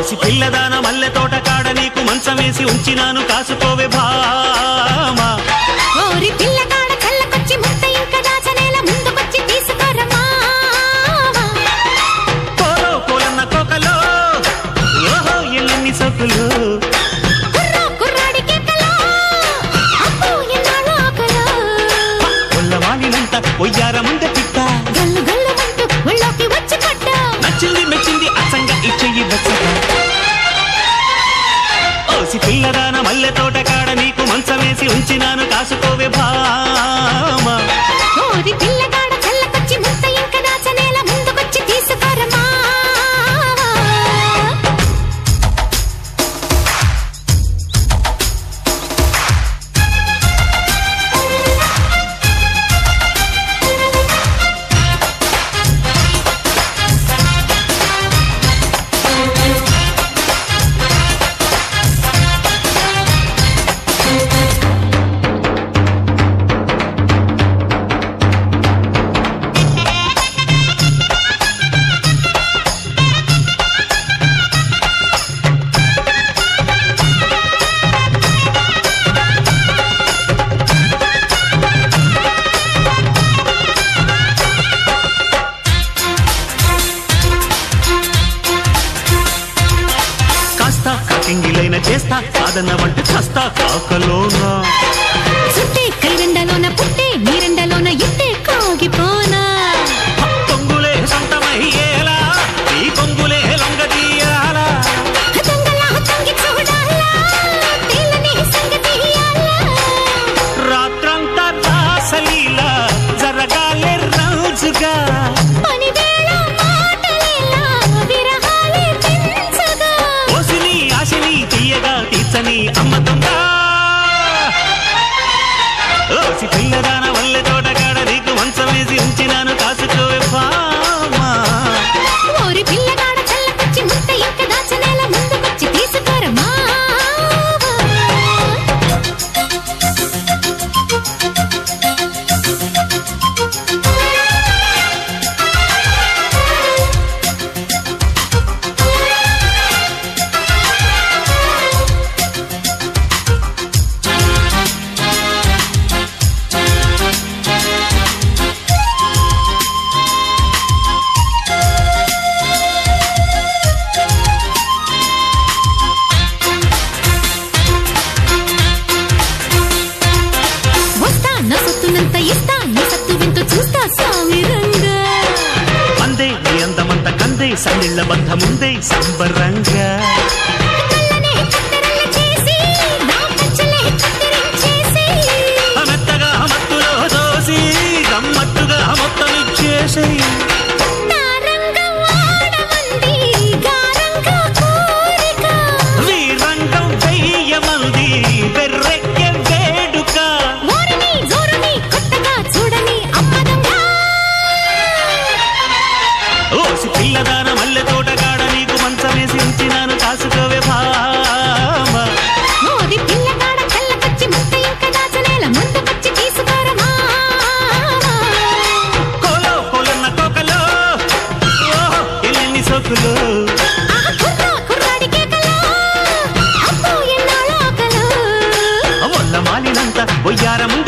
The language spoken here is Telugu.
ఓసి పిల్లదాన మల్లె తోట కాడ నీకు మంచమేసి ఉంచినాను కాసుకోవే భామా ఓరి పిల్లగాడ కళ్ళకొచ్చి ముద్ద ఇంకా దాచనేల ముందుకొచ్చి తీసుకోరమ్మా కోలో కోలన్న కోకలో ఓహో ఎల్లెన్ని సొక్కులు కుర్రా కుర్రాడి కేకలో అబ్బో ఎన్నాళ్ళు ఆకలో కొల్లవాణినంత ఒయ్యార ముందే పిట్ట గల్లు గల్లు అంటూ ఒళ్ళోకి వచ్చి పడ్డా నచ్చింది మెచ్చింది అసంగా ఇచ్చేయి బచ్చగా ఓసి పిల్లదాన మల్లె తోట కాడ నీకు మంచమేసి ఉంచినాను కాసుకోవే భామా ఓరి పిల్లగాడ కళ్ళకొచ్చి ముద్ద ఇంకా దాచనేల ముందుకొచ్చి తీసుకోరమ్మా కాస్త కాకింగిలైన చేస్తా సాధన వంట కాస్త కాకలోనా చుట్టే కైరెండలోన పుట్టే నీరెండలోన ఇట్టే కాగిపోనా పొంగులే సొంతమయ్యేలా ఈ పొంగులే లొంగదీయాలా హతంగలా హతంగి చూడాలా తేలని సంగతి ఇయ్యాలా రాత్రంతా రాసలీలా జరగాలే రోజుగా పనివేళ మాటలేలా విరహాలే పెంచగా ఓసిని ఆశని తీయగా తీర్చని అమ్మతుందా ఓసి పిల్లదాన వల్లె తోటగాడ నీకు మంచమేసి ఉంచినాను కాసుకోవే బామా ఓరి పిల్లగాడ చల్లకొచ్చి ముద్ద ఇంక దాచనేల ముందుకొచ్చి తీసుకోరమ్మా వస్తా నా సొత్తునంత ఇస్తా నీ సత్తు వింటూ చూస్తా స్వామి రంగా అందే నీ అందమంత కందే సన్నిళ్ళ బంధముందే సంబరంగా కళ్ళనే కత్తెరలు చేసి నా పంచలే కత్తిరించేసి ఆ మెత్తగా మత్తులో దోసి గమ్మత్తుగా మొత్తం ఇచ్చేసి నా రంగం ఆడమంది గారంగా కోరిక వీరంగం వెయ్యమంది బెర్రెక్కె వేడుక ఓరని జోరని కొత్తగా చూడని అమ్మదంగా ఓసి పిల్లదాన మల్లె తోటగాడ నీకు మంచమేసి ఉంచినాను కాసుకోవే భామ ఓరి పిల్లగాడ కళ్ళకొచ్చి ముద్ద ఇంక దాచనేల ముందుకొచ్చి తీసుకోరమా కోలో కోలన్న కోకలో ఓహో ఎల్లెన్ని సోకులు ఆహా కుర్రా కుర్రాడి కేకలో అబ్బో ఎన్నాళ్ళో ఆకలో వల్ల మాలినంత ఒయ్యారముంద